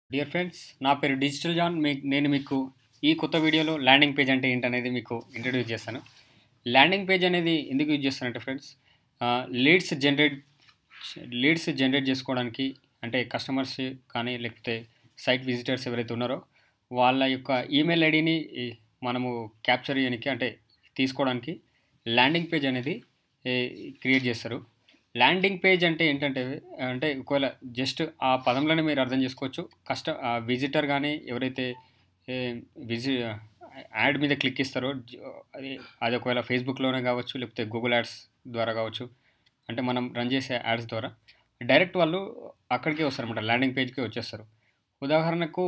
dear friends నా పేరు digital John మీ నేను మీకు ఈ కొత్త వీడియోలో ల్యాండింగ్ పేజ్ అంటే ఏంటనేది మీకు ఇంట్రడ్యూస్ చేస్తాను ల్యాండింగ్ పేజ్ అనేది ఎందుకు యూజ్ చేస్తానంటే friends leads generate leads generate చేసుకోవడానికి అంటే కస్టమర్స్ కానీ లేకపోతే సైట్ విజిటర్స్ ఎవరైతే ఉన్నారో వాళ్ళ యొక్క ఈమెయిల్ ఐడిని మనము క్యాప్చర్ చేయడానికి అంటే తీసుకోవడానికి ల్యాండింగ్ పేజ్ అనేది క్రియేట్ చేస్తారు ల్యాండింగ్ పేజ్ అంటే ఏంటంటే అంటే ఒకవేళ జస్ట్ ఆ పదంలోనే మీరు అర్థం చేసుకోవచ్చు కష్ట విజిటర్ కానీ ఎవరైతే విజి యాడ్ మీద క్లిక్ ఇస్తారో అది అది ఒకవేళ ఫేస్బుక్లోనే కావచ్చు లేకపోతే గూగుల్ యాడ్స్ ద్వారా కావచ్చు అంటే మనం రన్ చేసే యాడ్స్ ద్వారా డైరెక్ట్ వాళ్ళు అక్కడికే వస్తారన్నమాట ల్యాండింగ్ పేజ్కి వచ్చేస్తారు ఉదాహరణకు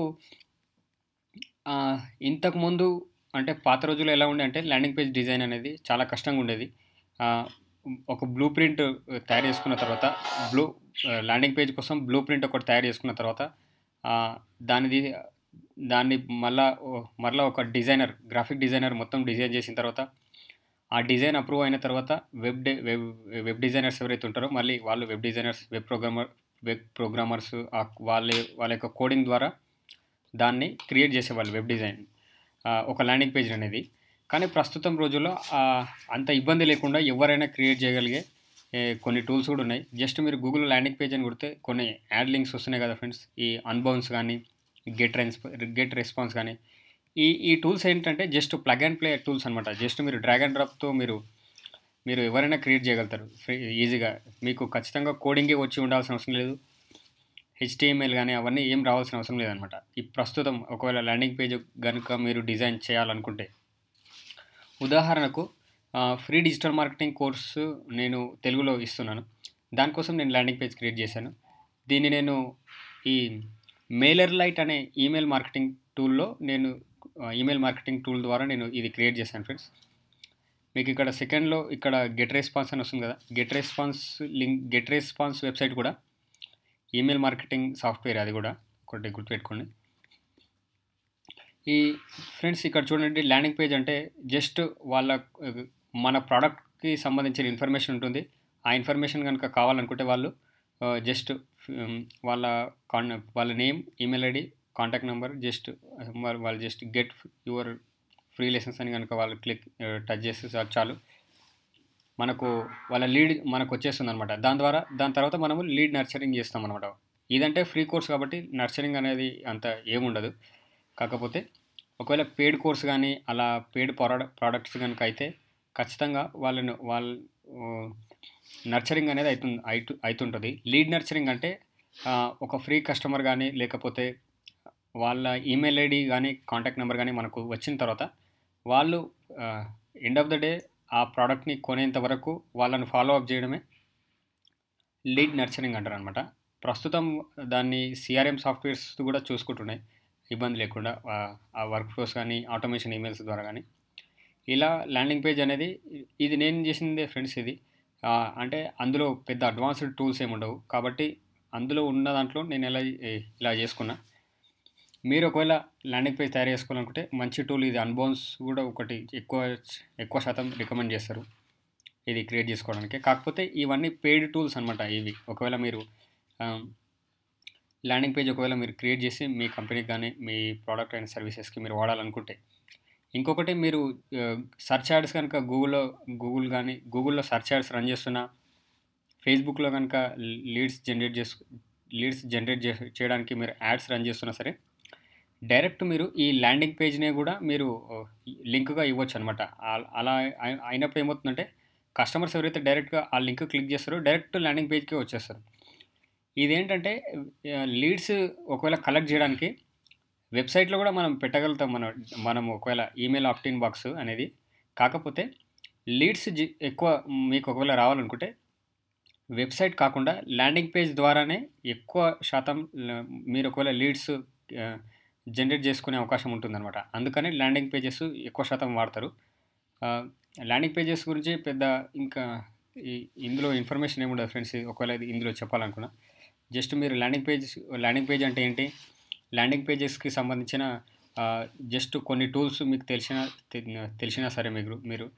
ఇంతకుముందు అంటే పాత రోజుల్లో ఎలా ఉండే అంటే ల్యాండింగ్ పేజ్ డిజైన్ అనేది చాలా కష్టంగా ఉండేది ఒక బ్లూ ప్రింట్ తయారు చేసుకున్న తర్వాత బ్లూ ల్యాండింగ్ పేజ్ కోసం బ్లూ ప్రింట్ ఒకటి తయారు చేసుకున్న తర్వాత దానిది దాన్ని మళ్ళా మళ్ళీ ఒక డిజైనర్ గ్రాఫిక్ డిజైనర్ మొత్తం డిజైన్ చేసిన తర్వాత ఆ డిజైన్ అప్రూవ్ అయిన తర్వాత web day web web designers ఎవరైతే ఉంటారో మళ్ళీ వాళ్ళు web designers web programmer web programmers వాళ్ళ వాళ్ళ యొక్క కోడింగ్ ద్వారా దాన్ని క్రియేట్ చేసేవాళ్ళు వెబ్ డిజైన్ ఒక ల్యాండింగ్ పేజ్ అనేది కానీ ప్రస్తుతం రోజుల్లో అంత ఇబ్బంది లేకుండా ఎవరైనా క్రియేట్ చేయగలిగే కొన్ని టూల్స్ కూడా ఉన్నాయి జస్ట్ మీరు గూగుల్ ల్యాండింగ్ పేజ్ అని కొడితే కొన్ని యాడ్ లింక్స్ వస్తున్నాయి కదా ఫ్రెండ్స్ ఈ అన్బౌన్స్ కానీ గెట్ రెస్ప గెట్ రెస్పాన్స్ కానీ ఈ ఈ టూల్స్ ఏంటంటే just plug and play tools అనమాట జస్ట్ మీరు డ్రాగ్ అండ్ డ్రాప్తో మీరు మీరు ఎవరైనా క్రియేట్ చేయగలుగుతారు ఈజీగా మీకు ఖచ్చితంగా కోడింగే వచ్చి ఉండాల్సిన అవసరం లేదు హెచ్టిఎంఎల్ కానీ అవన్నీ ఏం రావాల్సిన అవసరం లేదనమాట ఈ ప్రస్తుతం ఒకవేళ ల్యాండింగ్ పేజ్ కనుక మీరు డిజైన్ చేయాలనుకుంటే ఉదాహరణకు ఫ్రీ డిజిటల్ మార్కెటింగ్ కోర్సు నేను తెలుగులో ఇస్తున్నాను దానికోసం నేను ల్యాండింగ్ పేజ్ క్రియేట్ చేశాను దీన్ని నేను ఈ మెయిలర్ లైట్ అనే ఈమెయిల్ మార్కెటింగ్ టూల్లో నేను ఈమెయిల్ మార్కెటింగ్ టూల్ ద్వారా నేను ఇది క్రియేట్ చేశాను ఫ్రెండ్స్ మీకు ఇక్కడ సెకండ్లో ఇక్కడ గెట్ రెస్పాన్స్ అని వస్తుంది కదా GetResponse link GetResponse website కూడా ఈమెయిల్ మార్కెటింగ్ సాఫ్ట్వేర్ అది కూడా ఒకటి గుర్తుపెట్టుకోండి ఈ ఫ్రెండ్స్ ఇక్కడ చూడండి ల్యాండింగ్ పేజ్ అంటే జస్ట్ వాళ్ళ మన ప్రోడక్ట్కి సంబంధించిన ఇన్ఫర్మేషన్ ఉంటుంది ఆ ఇన్ఫర్మేషన్ కనుక కావాలనుకుంటే వాళ్ళు జస్ట్ వాళ్ళ కాన్ వాళ్ళ name email ID contact number just వాళ్ళు just get your free lessons అని కనుక వాళ్ళు క్లిక్ టచ్ చేస్తే చాలు మనకు వాళ్ళ లీడ్ మనకు వచ్చేస్తుంది అనమాట దాని ద్వారా దాని తర్వాత మనము లీడ్ నర్చరింగ్ చేస్తాం అనమాట ఇదంటే ఫ్రీ కోర్స్ కాబట్టి నర్చరింగ్ అనేది అంత ఏముండదు కాకపోతే ఒకవేళ పెయిడ్ కోర్స్ కానీ అలా పెయిడ్ ప్రోడక్ట్ ప్రోడక్ట్స్ కనుక అయితే ఖచ్చితంగా వాళ్ళను వాళ్ళ నర్చరింగ్ అనేది అవుతుంది అయితు అవుతుంటుంది లీడ్ నర్చరింగ్ అంటే ఒక ఫ్రీ కస్టమర్ కానీ లేకపోతే వాళ్ళ ఈమెయిల్ ఐడి కానీ కాంటాక్ట్ నెంబర్ కానీ మనకు వచ్చిన తర్వాత వాళ్ళు ఎండ్ ఆఫ్ ద డే ఆ ప్రోడక్ట్ని కొనేంత వరకు వాళ్ళని ఫాలో అప్ చేయడమే లీడ్ నర్చరింగ్ అంటారు అనమాట ప్రస్తుతం దాన్ని సిఆర్ఎం సాఫ్ట్వేర్స్ కూడా చూసుకుంటున్నాయి ఇబ్బంది లేకుండా ఆ వర్క్ ఫ్లోస్ కానీ ఆటోమేషన్ ఈమెయిల్స్ ద్వారా కానీ ఇలా ల్యాండింగ్ పేజ్ అనేది ఇది నేను చేసిందే ఫ్రెండ్స్ ఇది అంటే అందులో పెద్ద అడ్వాన్స్డ్ టూల్స్ ఏమి ఉండవు కాబట్టి అందులో ఉన్న దాంట్లో నేను ఎలా ఇలా చేసుకున్నా మీరు ఒకవేళ ల్యాండింగ్ పేజ్ తయారు చేసుకోవాలనుకుంటే మంచి టూల్ ఇది అన్బౌన్స్ కూడా ఒకటి ఎక్కువ ఎక్కువ శాతం రికమెండ్ చేస్తారు ఇది క్రియేట్ చేసుకోవడానికి కాకపోతే ఇవన్నీ పెయిడ్ టూల్స్ అనమాట ఇవి ఒకవేళ మీరు ల్యాండింగ్ పేజ్ ఒకవేళ మీరు క్రియేట్ చేసి మీ కంపెనీకి కానీ మీ ప్రోడక్ట్ అండ్ సర్వీసెస్కి మీరు వాడాలనుకుంటే ఇంకొకటి మీరు సర్చ్ యాడ్స్ కనుక గూగుల్లో గూగుల్ కానీ గూగుల్లో సర్చ్ యాడ్స్ రన్ చేస్తున్నా ఫేస్బుక్లో కనుక లీడ్స్ జనరేట్ చేసు లీడ్స్ జనరేట్ చేయడానికి మీరు యాడ్స్ రన్ చేస్తున్నా సరే డైరెక్ట్ మీరు ఈ ల్యాండింగ్ పేజ్నే కూడా మీరు లింక్గా ఇవ్వచ్చు అనమాట అలా అయినప్పుడు ఏమవుతుందంటే కస్టమర్స్ ఎవరైతే డైరెక్ట్గా ఆ లింక్ క్లిక్ చేస్తారో డైరెక్ట్ ల్యాండింగ్ పేజ్కి వచ్చేస్తారు ఇదేంటంటే లీడ్స్ ఒకవేళ కలెక్ట్ చేయడానికి వెబ్సైట్లో కూడా మనం పెట్టగలుగుతాం మనం మనం ఒకవేళ ఈమెయిల్ ఆప్టిన్ బాక్స్ అనేది కాకపోతే లీడ్స్ ఎక్కువ మీకు ఒకవేళ రావాలనుకుంటే వెబ్సైట్ కాకుండా ల్యాండింగ్ పేజ్ ద్వారానే ఎక్కువ శాతం మీరు ఒకవేళ లీడ్స్ జనరేట్ చేసుకునే అవకాశం ఉంటుందన్నమాట అందుకని ల్యాండింగ్ పేజెస్ ఎక్కువ శాతం వాడతారు ల్యాండింగ్ పేజెస్ గురించి పెద్ద ఇంకా ఇందులో ఇన్ఫర్మేషన్ ఏముండదు ఫ్రెండ్స్ ఒకవేళ ఇందులో చెప్పాలనుకున్నా జస్ట్ మీరు ల్యాండింగ్ పేజ్ ల్యాండింగ్ పేజ్ అంటే ఏంటి ల్యాండింగ్ పేజెస్కి సంబంధించిన జస్ట్ కొన్ని టూల్స్ మీకు తెలిసిన తెలిసినా సరే మీకు మీరు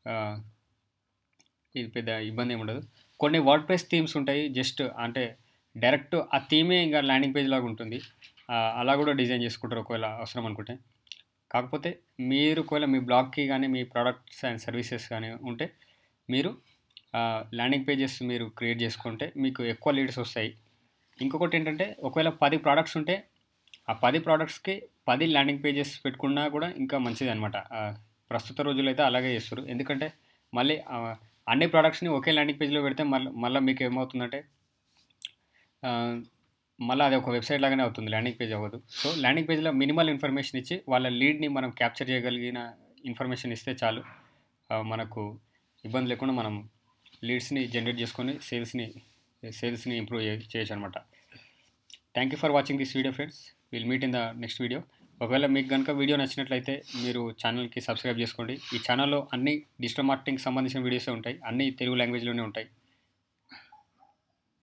ఇది పెద్ద ఇబ్బంది ఏమి ఉండదు కొన్ని వర్డ్ ప్రెస్ థీమ్స్ ఉంటాయి జస్ట్ అంటే డైరెక్ట్ ఆ థీమే ఇంకా ల్యాండింగ్ పేజ్ లాగా ఉంటుంది ఆ, అలా కూడా డిజైన్ చేసుకుంటారు ఒకవేళ అవసరం అనుకుంటే కాకపోతే మీరు ఒకవేళ మీ బ్లాగ్కి కానీ మీ ప్రోడక్ట్స్ అండ్ సర్వీసెస్ కానీ ఉంటే మీరు ల్యాండింగ్ పేజెస్ మీరు క్రియేట్ చేసుకుంటే మీకు ఎక్కువ లీడ్స్ వస్తాయి ఇంకొకటి ఏంటంటే ఒకవేళ పది ప్రోడక్ట్స్ ఉంటే ఆ పది ప్రోడక్ట్స్కి పది ల్యాండింగ్ పేజెస్ పెట్టుకున్నా కూడా ఇంకా మంచిది అనమాట ప్రస్తుత రోజుల్లో అయితే అలాగే చేస్తారు ఎందుకంటే మళ్ళీ ఆ, అన్ని ప్రోడక్ట్స్ని ఒకే ల్యాండింగ్ పేజ్లో పెడితే మళ్ళీ మళ్ళీ మీకు ఏమవుతుందంటే ఆ, మళ్ళీ అది ఒక వెబ్సైట్ లాగానే అవుతుంది ల్యాండింగ్ పేజ్ అవ్వదు సో ల్యాండింగ్ పేజ్లో మినిమల్ ఇన్ఫర్మేషన్ ఇచ్చి వాళ్ళ లీడ్ని మనం క్యాప్చర్ చేయగలిగిన ఇన్ఫర్మేషన్ ఇస్తే చాలు ఆ, మనకు ఇబ్బంది లేకుండా మనం లీడ్స్ని జనరేట్ చేసుకొని సేల్స్ని సేల్స్ని ఇంప్రూవ్ చేయొచ్చు అనమాట thank you for watching this video friends will meet in the next video ఒకవేళ మీకు కనుక వీడియో నచ్చినట్లయితే మీరు ఛానల్కి సబ్స్క్రైబ్ చేసుకోండి ఈ ఛానల్లో అన్ని డిజిటల్ మార్కెటింగ్ సంబంధించిన వీడియోసే ఉంటాయి అన్ని తెలుగు లాంగ్వేజ్లోనే ఉంటాయి